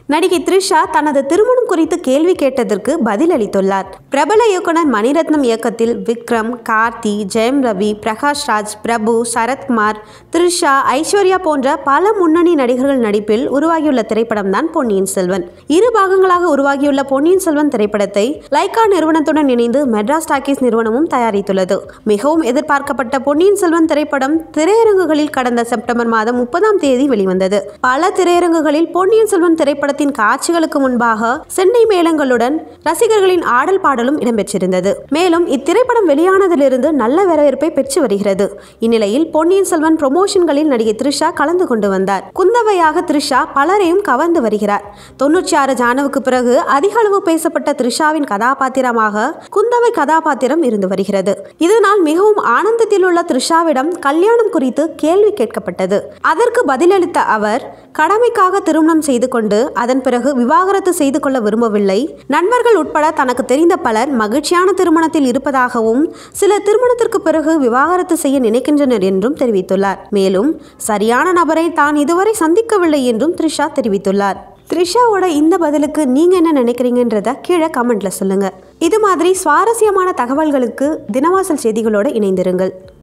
நடிகை த்ரிஷா தனது திருமணம் குறித்து கேள்வி கேட்டதற்கு பதிலளித்துள்ளார் பிரபல இயக்குனர் மணிரத்னம் இயக்கத்தில் விக்ரம் கார்த்தி ஜெயம் ரவி பிரகாஷ் ராஜ் பிரபு சரத்குமார் த்ரிஷா ஐஸ்வர்யா போன்ற பல முன்னணி நடிகர்கள் நடிப்பில் உருவாகியுள்ள திரைப்படம் தான் பொன்னியின் செல்வன் இரு பாகங்களாக உருவாகியுள்ள பொன்னியின் செல்வன் திரைப்படத்தை லைகா நிறுவனத்துடன் இணைந்து மெட்ராஸ் டாக்கீஸ் நிறுவனமும் தயாரித்துள்ளது மிகவும் எதிர்பார்க்கப்பட்ட பொன்னியின் செல்வன் திரைப்படம் திரையரங்குகளில் கடந்த செப்டம்பர் மாதம் முப்பதாம் தேதி வெளிவந்தது பல திரையரங்குகளில் பொன்னியின் செல்வன் திரைப்படத்தின் காட்சிகளுக்கு முன்பாக சென்னை மேளங்களுடன் ரசிகர்களின் ஆடல் பாடலும் இடம்பெற்றிருந்தது மேலும் இத்திரைப்படம் வெளியானதிலிருந்து நல்ல வரவேற்பை பெற்று வருகிறது இந்நிலையில் பொன்னியின் செல்வன் ப்ரொமோஷன்களில் நடிகை த்ரிஷா கலந்து கொண்டு வந்தார் குந்தவையாக த்ரிஷா பலரையும் கவர்ந்து வருகிறார் தொன்னூற்றி ஆறு ஜானுவுக்கு பிறகு அதிக அளவு பேசப்பட்ட த்ரிஷாவின் கதாபாத்திரமாக குந்தவை கதாபாத்திரம் இருந்து வருகிறது இதனால் மிகவும் ஆனந்தத்தில் உள்ள த்ரிஷாவிடம் கல்யாணம் குறித்து கேள்வி கேட்கப்பட்டது அதற்கு பதிலளித்த அவர் கடமைக்காக திருமணம் செய்து கொண்டு அதன் பிறகு விவாகரத்து செய்து கொள்ள விரும்பவில்லை நண்பர்கள் உட்பட தனக்கு தெரிந்த பலர் மகிழ்ச்சியான திருமணத்தில் இருப்பதாகவும் சில திருமணத்திற்கு பிறகு விவாகரத்து செய்ய நினைக்கின்றனர் என்றும் தெரிவித்துள்ளார் மேலும் சரியான நபரை தான் இதுவரை சந்திக்கவில்லை என்றும் த்ரிஷா தெரிவித்துள்ளார் த்ரிஷாவோட இந்த பதிலுக்கு நீங்க என்ன நினைக்கிறீங்கன்றத கீழே கமெண்ட்ல சொல்லுங்க இது மாதிரி சுவாரஸ்யமான தகவல்களுக்கு தினவாசல் செய்திகளோடு இணைந்திருங்கள்